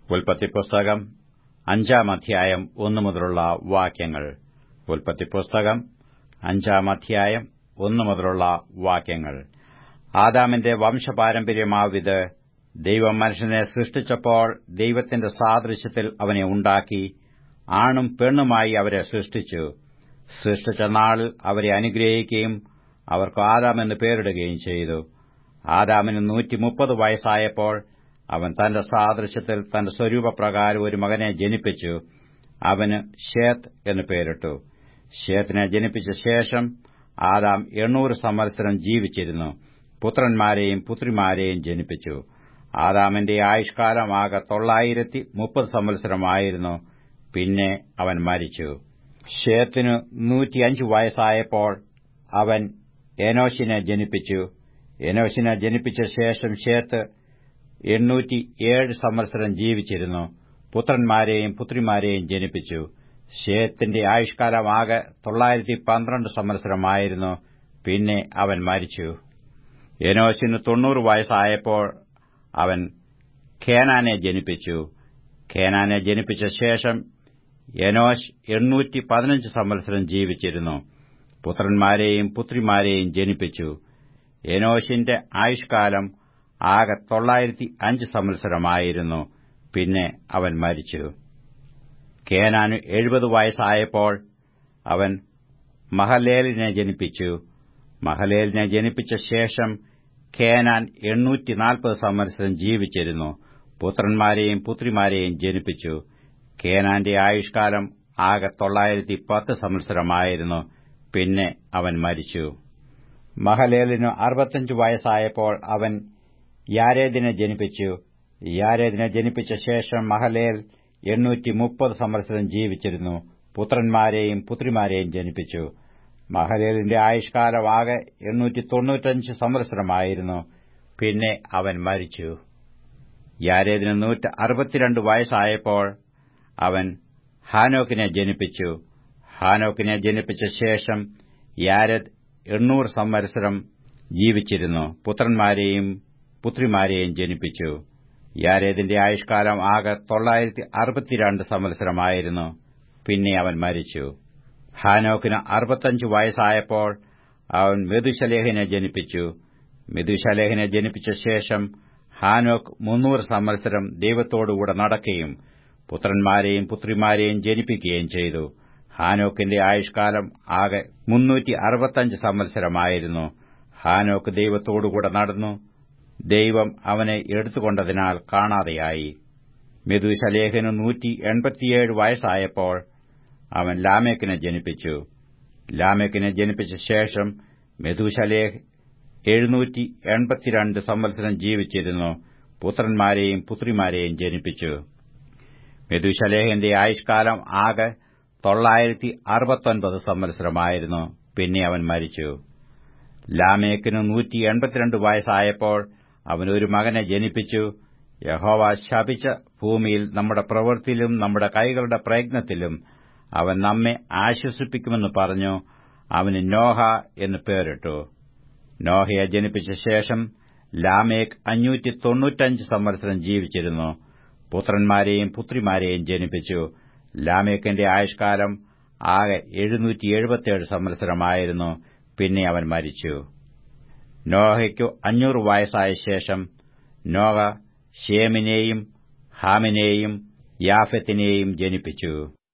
ഉൽപ്പത്തി പുസ്തകം അഞ്ചാം അധ്യായം ഒന്നു മുതലുള്ള വാക്യങ്ങൾ ഉൽപ്പത്തി പുസ്തകം അഞ്ചാം അധ്യായം ഒന്നു മുതലുള്ള വാക്യങ്ങൾ ആദാമിന്റെ വംശപാരമ്പര്യമാവിത് ദൈവം മനുഷ്യനെ സൃഷ്ടിച്ചപ്പോൾ ദൈവത്തിന്റെ സാദൃശ്യത്തിൽ അവനെ ഉണ്ടാക്കി ആണും പെണ്ണുമായി അവരെ സൃഷ്ടിച്ചു സൃഷ്ടിച്ച നാളിൽ അവരെ അനുഗ്രഹിക്കുകയും അവർക്ക് ആദാം എന്ന് പേരിടുകയും ചെയ്തു ആദാമിന് നൂറ്റിമുപ്പത് വയസ്സായപ്പോൾ അവൻ തന്റെ സാദൃശ്യത്തിൽ തന്റെ സ്വരൂപപ്രകാരം ഒരു മകനെ ജനിപ്പിച്ചു അവന് ഷേത്ത് എന്ന് പേരിട്ടു ഷേത്തിനെ ജനിപ്പിച്ച ശേഷം ആദാം എണ്ണൂറ് സംവത്സരം ജീവിച്ചിരുന്നു പുത്രന്മാരെയും പുത്രിമാരെയും ജനിപ്പിച്ചു ആദാമിന്റെ ആയുഷ്കാലം ആകെ തൊള്ളായിരത്തി മുപ്പത് സംവത്സരമായിരുന്നു പിന്നെ അവൻ മരിച്ചു ഷേത്തിനു നൂറ്റിയഞ്ച് വയസ്സായപ്പോൾ അവൻ എനോശിനെ ജനിപ്പിച്ചു എനോശിനെ ജനിപ്പിച്ച ശേഷം ഷേത്ത് എണ്ണൂറ്റിയേഴ് സംവത്സരം ജീവിച്ചിരുന്നു പുത്രന്മാരെയും പുത്രിമാരെയും ജനിപ്പിച്ചു ഷേത്തിന്റെ ആയുഷ്കാലം ആകെ തൊള്ളായിരത്തി പന്ത്രണ്ട് സംവത്സരമായിരുന്നു പിന്നെ അവൻ മരിച്ചു എനോശിന് തൊണ്ണൂറ് വയസ്സായപ്പോൾ അവൻ ഖേനാനെ ജനിപ്പിച്ചു ഖേനാനെ ജനിപ്പിച്ച ശേഷം എനോശ് എണ്ണൂറ്റി പതിനഞ്ച് സംവത്സരം ജീവിച്ചിരുന്നു പുത്രന്മാരെയും പുത്രിമാരെയും ജനിപ്പിച്ചു എനോശിന്റെ ആയുഷ്കാലം ആകെ തൊള്ളായിരത്തി അഞ്ച് സംവത്സരമായിരുന്നു പിന്നെ അവൻ മരിച്ചു കേനാന് എഴുപത് വയസ്സായപ്പോൾ അവൻ മഹലേലിനെ ജനിപ്പിച്ചു മഹലേലിനെ ജനിപ്പിച്ച ശേഷം കേനാൻ എണ്ണൂറ്റിനാൽപ്പത് സംവത്സരം ജീവിച്ചിരുന്നു പുത്രന്മാരെയും പുത്രിമാരെയും ജനിപ്പിച്ചു കേനാന്റെ ആയുഷ്കാലം ആകെ തൊള്ളായിരത്തി പത്ത് സംവത്സരമായിരുന്നു പിന്നെ അവൻ മരിച്ചു മഹലേലിനു അറുപത്തഞ്ച് വയസ്സായപ്പോൾ അവൻ യാരേദിനെ ജനിപ്പിച്ചു യാരേദിനെ ജനിപ്പിച്ച ശേഷം മഹലേൽ എണ്ണൂറ്റി മുപ്പത് സംവത്സരം ജീവിച്ചിരുന്നു പുത്രന്മാരെയും പുത്രിമാരെയും ജനിപ്പിച്ചു മഹലേലിന്റെ ആയുഷ്കാലം ആകെ എണ്ണൂറ്റി തൊണ്ണൂറ്റഞ്ച് സംവത്സരമായിരുന്നു പിന്നെ അവൻ മരിച്ചു യാരേദിന് നൂറ്റി അറുപത്തിരണ്ട് വയസ്സായപ്പോൾ അവൻ ഹാനോക്കിനെ ജനിപ്പിച്ചു ഹാനോക്കിനെ ജനിപ്പിച്ച ശേഷം യാരദ് എണ്ണൂറ് സംവത്സരം ജീവിച്ചിരുന്നു പുത്രന്മാരെയും പുത്രിമാരെയും ജനിപ്പിച്ചു യാരേദിന്റെ ആയുഷ്കാലം ആകെ തൊള്ളായിരത്തി അറുപത്തിരണ്ട് സംവത്സരമായിരുന്നു പിന്നെ അവൻ മരിച്ചു ഹാനോക്കിന് അറുപത്തഞ്ച് വയസ്സായപ്പോൾ അവൻ മെതുശലേഹിനെ ജനിപ്പിച്ചു മെതുശലേഹിനെ ജനിപ്പിച്ച ശേഷം ഹാനോക്ക് മുന്നൂറ് സംവത്സരം ദൈവത്തോടുകൂടെ നടക്കുകയും പുത്രന്മാരെയും പുത്രിമാരെയും ജനിപ്പിക്കുകയും ചെയ്തു ഹാനോക്കിന്റെ ആയുഷ്കാലം ആകെ മുന്നൂറ്റി അറുപത്തഞ്ച് സംവത്സരമായിരുന്നു ഹാനോക്ക് ദൈവത്തോടുകൂടെ നടന്നു ദൈവം അവനെ എടുത്തുകൊണ്ടതിനാൽ കാണാതെയായി മെതുശലേഖന് നൂറ്റി എൺപത്തിയേഴ് വയസ്സായപ്പോൾ അവൻ ലാമേക്കിനെ ജനിപ്പിച്ചു ലാമേക്കിനെ ജനിപ്പിച്ച ശേഷം മെതുശലേഖ് എഴുന്നൂറ്റി എൺപത്തിരണ്ട് സംവത്സരം ജീവിച്ചിരുന്നു പുത്രന്മാരെയും പുത്രിമാരെയും ജനിപ്പിച്ചു മെതുശലേഹിന്റെ ആയുഷ്കാലം ആകെ തൊള്ളായിരത്തി അറുപത്തൊൻപത് സംവത്സരമായിരുന്നു പിന്നെ അവൻ മരിച്ചു ലാമേക്കിന് നൂറ്റി എൺപത്തിരണ്ട് വയസ്സായപ്പോൾ അവൻ ഒരു മകനെ ജനിപ്പിച്ചു യഹോവ ശപിച്ച ഭൂമിയിൽ നമ്മുടെ പ്രവൃത്തിയിലും നമ്മുടെ കൈകളുടെ പ്രയത്നത്തിലും അവൻ നമ്മെ ആശ്വസിപ്പിക്കുമെന്ന് പറഞ്ഞു അവന് നോഹ എന്ന് പേരിട്ടു നോഹയെ ജനിപ്പിച്ച ശേഷം ലാമേക്ക് അഞ്ഞൂറ്റി തൊണ്ണൂറ്റഞ്ച് സംവത്സരം ജീവിച്ചിരുന്നു പുത്രന്മാരെയും പുത്രിമാരെയും ജനിപ്പിച്ചു ലാമേക്കിന്റെ ആയുഷ്കാലം ആകെ എഴുന്നൂറ്റി എഴുപത്തിയേഴ് സംവത്സരമായിരുന്നു പിന്നെ അവൻ മരിച്ചു നോഹയ്ക്കു അഞ്ഞൂറ് വയസ്സായ ശേഷം നോഹ ഷേമിനെയും ഹാമിനെയും യാഫത്തിനെയും ജനിപ്പിച്ചു